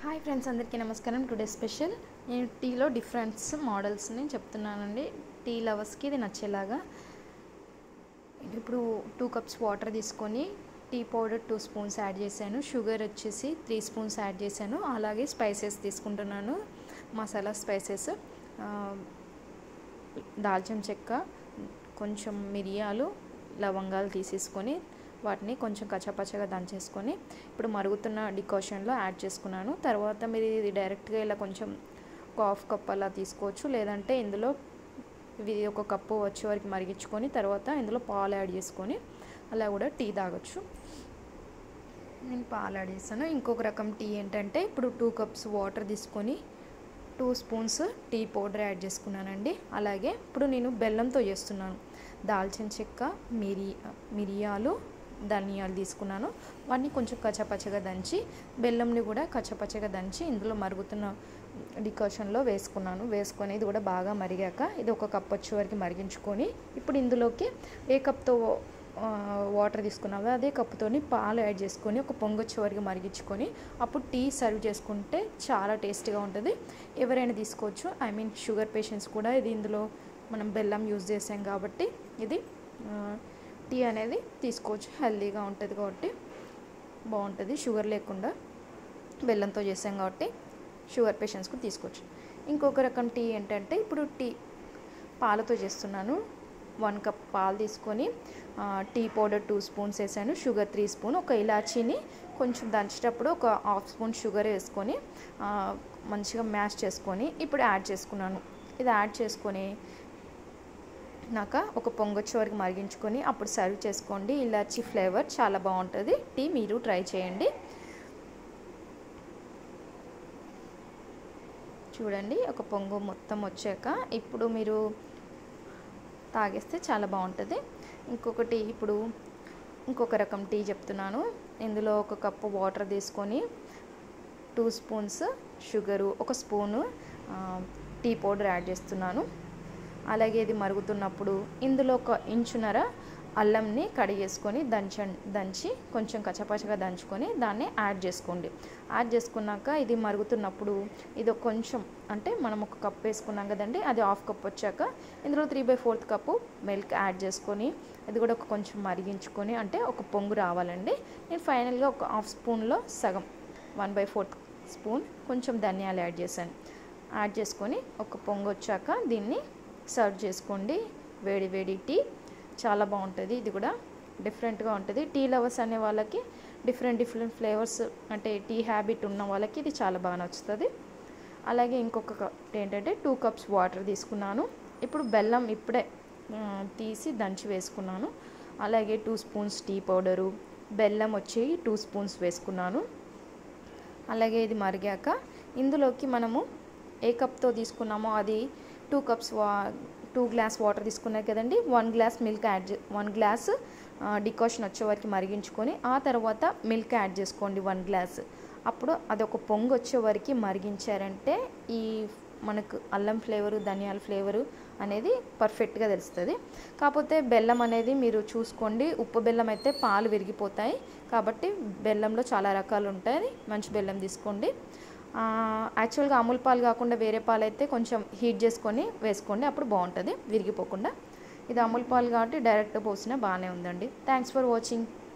hi friends అందరికీ నమస్కారం today special నేను టీలో డిఫరెంట్స్ మోడల్స్ని చెప్తున్నానండి టీ లవర్స్కి ఇది నచ్చేలాగా ఇప్పుడు టూ కప్స్ వాటర్ తీసుకొని tea powder two spoons add చేశాను షుగర్ వచ్చేసి త్రీ స్పూన్స్ యాడ్ చేశాను అలాగే స్పైసెస్ తీసుకుంటున్నాను మసాలా స్పైసెస్ దాల్చిన చెక్క కొంచెం మిరియాలు లవంగాలు తీసేసుకొని వాటిని కొంచెం కచ్చపచ్చగా దంచేసుకొని ఇప్పుడు మరుగుతున్న డికాషన్లో యాడ్ చేసుకున్నాను తర్వాత మీరు ఇది డైరెక్ట్గా ఇలా కొంచెం ఒక హాఫ్ కప్ అలా తీసుకోవచ్చు లేదంటే ఇందులో ఇది ఒక కప్పు వచ్చే వరకు మరిగించుకొని తర్వాత ఇందులో పాలు యాడ్ చేసుకొని అలా కూడా టీ తాగొచ్చు నేను పాలు యాడ్ చేస్తాను ఇంకొక రకం టీ ఏంటంటే ఇప్పుడు టూ కప్స్ వాటర్ తీసుకొని two spoons tea powder add చేసుకున్నానండి అలాగే ఇప్పుడు నేను బెల్లంతో చేస్తున్నాను దాల్చిన చెక్క మిరి మిరియాలు ధనియాలు తీసుకున్నాను వాటిని కొంచెం కచ్చపచ్చగా దంచి బెల్లంని కూడా కచ్చపచ్చగా దంచి ఇందులో మరుగుతున్న డికాషన్లో వేసుకున్నాను వేసుకొని ఇది కూడా బాగా మరిగాక ఇది ఒక కప్ వచ్చే వరకు మరిగించుకొని ఇప్పుడు ఇందులోకి ఏ కప్తో వాటర్ తీసుకున్నామో అదే కప్పుతోని పాలు యాడ్ చేసుకొని ఒక పొంగొచ్చే వరకు మరిగించుకొని అప్పుడు టీ సర్వ్ చేసుకుంటే చాలా టేస్టీగా ఉంటుంది ఎవరైనా తీసుకోవచ్చు ఐ మీన్ షుగర్ పేషెంట్స్ కూడా ఇది ఇందులో మనం బెల్లం యూజ్ చేసాం కాబట్టి ఇది టీ అనేది తీసుకోవచ్చు హెల్తీగా ఉంటుంది కాబట్టి బాగుంటుంది షుగర్ లేకుండా బెల్లంతో చేసాం కాబట్టి షుగర్ పేషెంట్స్కి తీసుకోవచ్చు ఇంకొక రకం టీ ఏంటంటే ఇప్పుడు టీ పాలతో చేస్తున్నాను వన్ కప్ పాలు తీసుకొని టీ పౌడర్ టూ స్పూన్స్ వేసాను షుగర్ త్రీ స్పూన్ ఒక ఇలాచీని కొంచెం దంచేటప్పుడు ఒక హాఫ్ స్పూన్ షుగర్ వేసుకొని మంచిగా మ్యాష్ చేసుకొని ఇప్పుడు యాడ్ చేసుకున్నాను ఇది యాడ్ చేసుకొని నాక ఒక పొంగొచ్చే వరకు మరిగించుకొని అప్పుడు సర్వ్ చేసుకోండి ఇలాచి ఫ్లేవర్ చాలా బాగుంటుంది టీ మీరు ట్రై చేయండి చూడండి ఒక పొంగు మొత్తం వచ్చాక ఇప్పుడు మీరు తాగేస్తే చాలా బాగుంటుంది ఇంకొకటి ఇప్పుడు ఇంకొక రకం టీ చెప్తున్నాను ఇందులో ఒక కప్పు వాటర్ తీసుకొని టూ స్పూన్స్ షుగరు ఒక స్పూను టీ పౌడర్ యాడ్ చేస్తున్నాను అలాగే ఇది మరుగుతున్నప్పుడు ఇందులో ఒక ఇంచున్నర అల్లంని కడిగేసుకొని దంచ దంచి కొంచెం కచ్చపచ్చగా దంచుకొని దాన్ని యాడ్ చేసుకోండి యాడ్ చేసుకున్నాక ఇది మరుగుతున్నప్పుడు ఇది కొంచెం అంటే మనం ఒక కప్ వేసుకున్నాం కదండి అది హాఫ్ కప్ వచ్చాక ఇందులో three by fourth cup milk add చేసుకొని ఇది కూడా ఒక కొంచెం మరిగించుకొని అంటే ఒక పొంగు రావాలండి నేను ఫైనల్గా ఒక హాఫ్ స్పూన్లో సగం వన్ బై ఫోర్త్ స్పూన్ కొంచెం ధనియాలు యాడ్ చేశాను యాడ్ చేసుకొని ఒక పొంగు వచ్చాక దీన్ని సర్వ్ చేసుకోండి వేడి వేడి టీ చాలా బాగుంటుంది ఇది కూడా డిఫరెంట్గా ఉంటుంది టీ లవర్స్ అనే వాళ్ళకి డిఫరెంట్ డిఫరెంట్ ఫ్లేవర్స్ అంటే టీ హ్యాబిట్ ఉన్న వాళ్ళకి ఇది చాలా బాగా నచ్చుతుంది అలాగే ఇంకొక ఏంటంటే టూ కప్స్ వాటర్ తీసుకున్నాను ఇప్పుడు బెల్లం ఇప్పుడే తీసి దంచి వేసుకున్నాను అలాగే టూ స్పూన్స్ టీ పౌడరు బెల్లం వచ్చి టూ స్పూన్స్ వేసుకున్నాను అలాగే ఇది మరిగాక ఇందులోకి మనము ఏ కప్తో తీసుకున్నామో అది టూ కప్స్ వా టూ గ్లాస్ వాటర్ తీసుకున్నారు కదండి one glass milk add one glass decoction వచ్చే వరకు మరిగించుకొని ఆ తర్వాత మిల్క్ యాడ్ చేసుకోండి వన్ గ్లాస్ అప్పుడు అది ఒక పొంగు వచ్చే వరకు మరిగించారంటే ఈ మనకు అల్లం ఫ్లేవరు ధనియాల ఫ్లేవరు అనేది పర్ఫెక్ట్గా తెలుస్తుంది కాకపోతే బెల్లం అనేది మీరు చూసుకోండి ఉప్పు బెల్లం అయితే పాలు విరిగిపోతాయి కాబట్టి బెల్లంలో చాలా రకాలు ఉంటాయి మంచి బెల్లం తీసుకోండి యాక్చువల్గా అమూల్ పాలు కాకుండా వేరే పాలు అయితే కొంచెం హీట్ చేసుకొని వేసుకోండి అప్పుడు బాగుంటుంది విరిగిపోకుండా ఇది అమూల్ పాలు కాబట్టి డైరెక్ట్ పోసినా బాగానే ఉందండి థ్యాంక్స్ ఫర్ వాచింగ్